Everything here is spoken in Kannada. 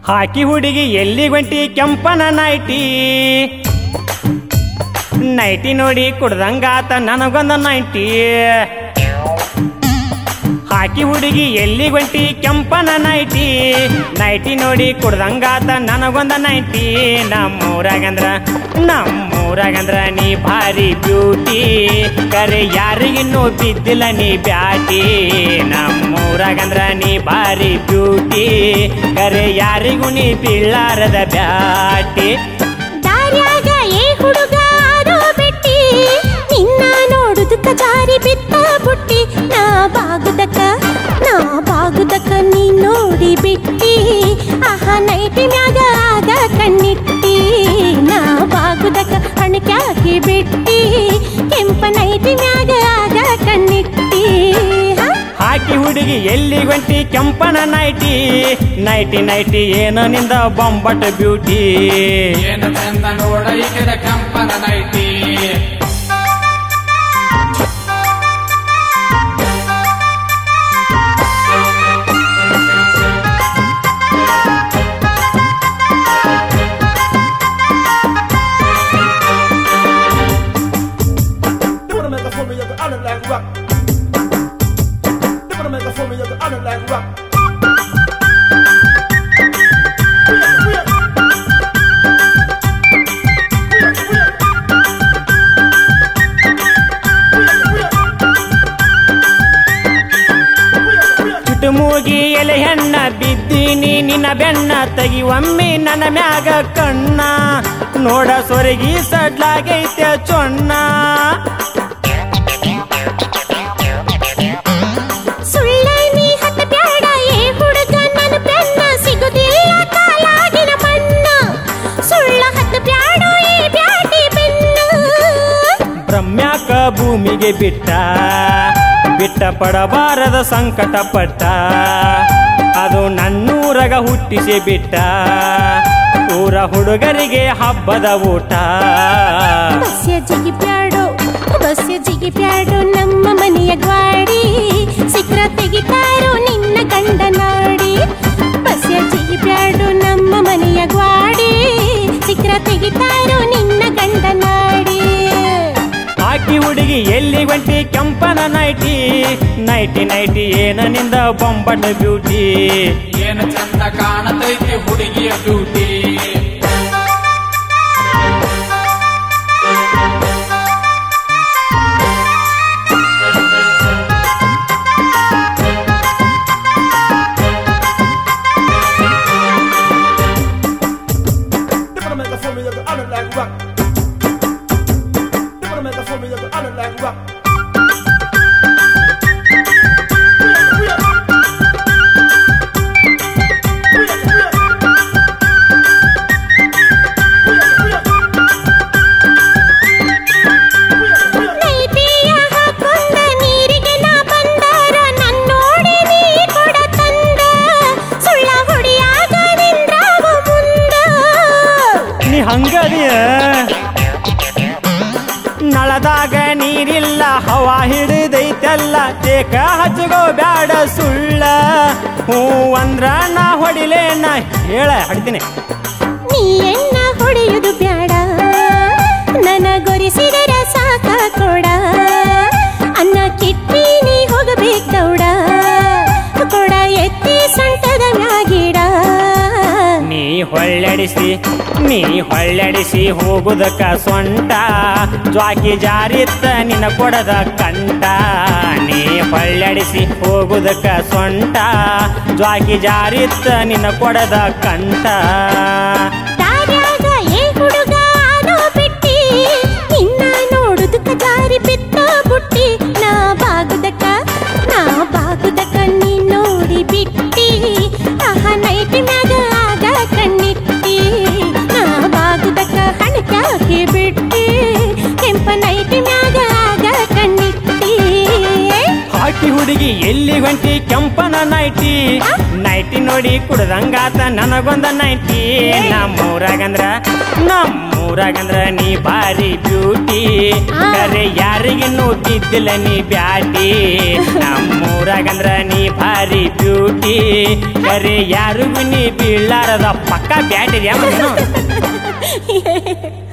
ಹಾಕಿ ಹುಡುಗಿ ಎಲ್ಲಿ ಗಂಟಿ ಕೆಂಪನ ನೈಟಿ ನೈಟಿ ನೋಡಿ ಕುಡ್ದಂಗಾತ ನನಗೊಂದ ನೈಟಿ ಹಾಕಿ ಹುಡುಗಿ ಎಲ್ಲಿ ಗಂಟಿ ಕೆಂಪನ ನೈಟಿ ನೈಟಿ ನೋಡಿ ಕುಡ್ದಂಗಾತ ನನಗೊಂದ ನೈಟಿ ನಮ್ಮೂರಾಗಂದ್ರ ನಮ್ಮೂರಾಗಂದ್ರ ನೀ ಭಾರಿ ಬ್ಯೂಟಿ ಕರೆ ಯಾರಿಗಿನ್ನೂ ಬಿದ್ದಿಲ್ಲ ನೀ ಬ್ಯಾಟಿ ನಮ್ಮೂರಾಗಂದ್ರ ನೀ ಭಾರಿ ಬ್ಯೂಟಿ ಕರೆ ಯಾರಿಗೂ ನೀ ಬೀಳಾರದ ಬ್ಯಾಟಿ ದಾರ್ಯಾಗ ಏ ಹುಡುಗ ಆಡೋ ಬೆಟ್ಟಿ ನಿನ್ನ ನೋಡುದಕ್ಕ ಜಾರಿ ಬಿತ್ತ ಬುಟ್ಟಿ ನಾ ಬಾಗುದಕ್ಕ ನಾ ಬಾಗುದಕ್ಕ ನೀ ನೋಡಿ ಬಿಟ್ಟಿ ಆಹಾ ನೈಟಿ ಮ್ಯಾಗ ಆಗ ಕಣ್ಣಿಟ್ಟಿ ನಾ ಬಾಗುದಕ್ಕ ಹಣಕ್ಯಾಕಿ ಬಿಟ್ಟಿ ಕೆಂಪ ನೈಟಿ ಮ್ಯಾಗ ಆಗ ಕಣ್ಣಿಟ್ಟಿ ಹಾ ಹಾಕಿ ಹುಡುಗಿ ಎಲ್ಲಿ ಗಂಟಿ ಕೆಂಪನ ನೈಟಿ ನೈಟಿ ನೈಟಿ ಏನೋ ನಿಂದ ಬೊಂಬಟ್ ಬ್ಯೂಟಿ ಏನು ಚಂದ ನೋಡ ಈಗಿನ ಕೆಂಪನ nighty They wanna make a for me, you can honor like rock. They wanna make a for me, you can honor like rock. We are, we are. We are, we are. We are, we are. We are, we are. ಚುಟುಮೂಗಿ ಎಲೆ ಹೆಣ್ಣ ಬಿದ್ದೀನಿ ನಿನ್ನ ಬೆನ್ನ ತಗಿ ಒಮ್ಮೆ ನನ್ನ ಮ್ಯಾಗ ಕಣ್ಣ ನೋಡ ಸೊರಗಿ ಸಡ್ಲಾಗೈತೆ ಚೊಣ್ಣ ಸುಳ್ಳ ನೀ ಹತ್ತ ಬ್ಯಾಡ ಏ ಹುಡುಗ ನನ್ನ ಬೆನ್ನ ಸಿಗುದಿಲ್ಲ ಕಾಲಾಗಿನ ಮಣ್ಣ ಸುಳ್ಳ ಹತ್ತ ಬ್ಯಾಡ ಏ ಬ್ಯಾಟಿ ಬೆನ್ನ ಬ್ರಹ್ಮ್ಯಾಕ ಭೂಮಿಗೆ ಬಿಟ್ಟ ಬಿಟ್ಟ ಪಡಬಾರದ ಸಂಕಟ ಪಟ್ಟ ಅದು ನನ್ನೂರಗ ಹುಟ್ಟಿಸಿ ಬಿಟ್ಟ ಊರ ಹುಡುಗರಿಗೆ ಹಬ್ಬದ ಊಟ ಬಸ್ಯ ಜಿಗಿ ಬ್ಯಾಡೋ ಬಸ್ಯ ಜಿಗಿ ಬ್ಯಾಡೋ ನಮ್ಮ ಮನೆಯ ಗ್ವಾಡಿ ಸಿಕ್ರ ತೆಗಿತಾರೋ ನಿನ್ನ ಗಂಡ ನಾಡಿ ಬಸ್ಯ ಜಿಗಿ ಬ್ಯಾಡೋ ನಮ್ಮ ಮನೆಯ ಗ್ವಾಡಿ ಸಿಕ್ರ ತೆಗಿತಾರೋ ನಿನ್ನ ಗಂಡ ನಾಡಿ ಹಾಕಿ ಹುಡುಗಿ ಎಲ್ಲಿ ಗಂಟಿ ಕೆಂಪನ ನೈಟಿ ನೈಟಿ ನೈಟಿ ಏನ ನಿಂದ ಬೊಂಬಟ್ ಬ್ಯೂಟಿ ಏನು ಚಂದ ಕಾಣತೈತಿ ಹುಡುಗಿಯ beauty They wanna make a for me, you can honor like rock. They wanna make a for me, you can honor like rock. We are, we are. We are, we are. We are, we are. We are, we are. ನೈಟಿಯ ಹಾಕೊಂಡ ನೀರಿಗೆ ನಾ ಬಂದಾರ ನನ್ನೋಡಿ ನೀ ಕೊಡ ತಂದ ಸುಳ್ಳ ಹೊಡಿಯಾಗ ನಿಂದ್ರಾವ ಮುಂದ ನೀ ಹಂಗದಿಯ ನಳದಾಗ ನೀರಿಲ್ಲ ಹವಾ ಹಿಡಿದೈತೆಲ್ಲ ತೇಕ ಹಚ್ಚಗೋ ಬ್ಯಾಡ ಸುಳ್ಳ ಹೂ ಅಂದ್ರ ನಾ ಹೊಡಿಲೇ ನಾ ಹೇಳ ಹಡ್ತೀನಿ ನೀ ಎಣ್ಣ ಹೊಡೆಯುವುದು ಬ್ಯಾಡ ನನಗೊರಿಸಿದರ ಸಾಕ ಕೊಡ ಅನ್ನ ಕಿಟ್ಟಿ ನೀ ಹೋಗಬೇಕು ದೌಡ ಕೊಡ ಎತ್ತಿ ಸೊಂಟದ ಮ್ಯಾಗಿಡ ನೀ ಹೊಳ್ಳಡಿಸಿ ನೀ ಹೊಳ್ಳಡಿಸಿ ಹೋಗುದಕ್ಕ ಸೊಂಟ ಜ್ವಾಕಿ ಜಾರಿತ್ತ ನಿನ್ನ ಕೊಡದ ಕಂಟ ನೀ ಹೊಳ್ಳಡಿಸಿ ಹೋಗುದಕ್ಕ ಸೊಂಟ ಜ್ವಾಕಿ ಜಾರಿತ್ತ ನಿನ್ನ ಕೊಡದ ಕಂಟ ದಾರ್ಯಾಗ ಏ ಹುಡುಗ ಆಡೋ ಬಿಟ್ಟಿ ನಿನ್ನ ನೋಡುದಕ್ಕ ಜಾರಿ ಬಿತ್ತ ಬುಟ್ಟಿ ನಾ ಬಾಗುದಕ್ಕ ನಾ ಬಾಗುದಕ್ಕ ನೀ ನೋಡಿ ಬಿಟ್ಟಿ ಆಹಾ ನೈಟಿ ಮ್ಯಾಗ ಆಗ ಕಣ್ಣಿಟ್ಟಿ ನಾ ಬಾಗುದಕ್ಕ ಹಣಕ್ಯಾಕೆ ಬಿಟ್ಟಿ ಕೆಂಪ ನೈಟಿ ಮ್ಯಾಗ ಆಗ ಕಣ್ಣಿಟ್ಟಿ ಹಾಕಿ ಹುಡುಗಿ ಎಲ್ಲಿ ಗಂಟಿ ಕೆಂಪನ ನೈಟಿ ನೈಟಿ ನೋಡಿ ಕುಡ್ದಂಗಾತ ನನಗೊಂದ ನೈಟಿ ನಮ್ಮೂರಾಗಂದ್ರ ನಮ್ಮೂರಾಗಂದ್ರ ನೀ ಭಾರಿ ಬ್ಯೂಟಿ ಆ. ಕರೆ ಯಾರಿಗಿನ್ನೂ ಬಿದ್ದಿಲ್ಲ ನೀ ಬ್ಯಾಟಿ ನಮ್ಮೂರಾಗಂದ್ರ ನೀ ಭಾರಿ ಬ್ಯೂಟಿ ಡ್ಯೂಟಿ ಕರೆ ಯಾರಿಗೂ ನೀ ಬೀಳಾರದ ಪಕ್ಕ ಬ್ಯಾಟಿದ್ಯಾ ಮಗನು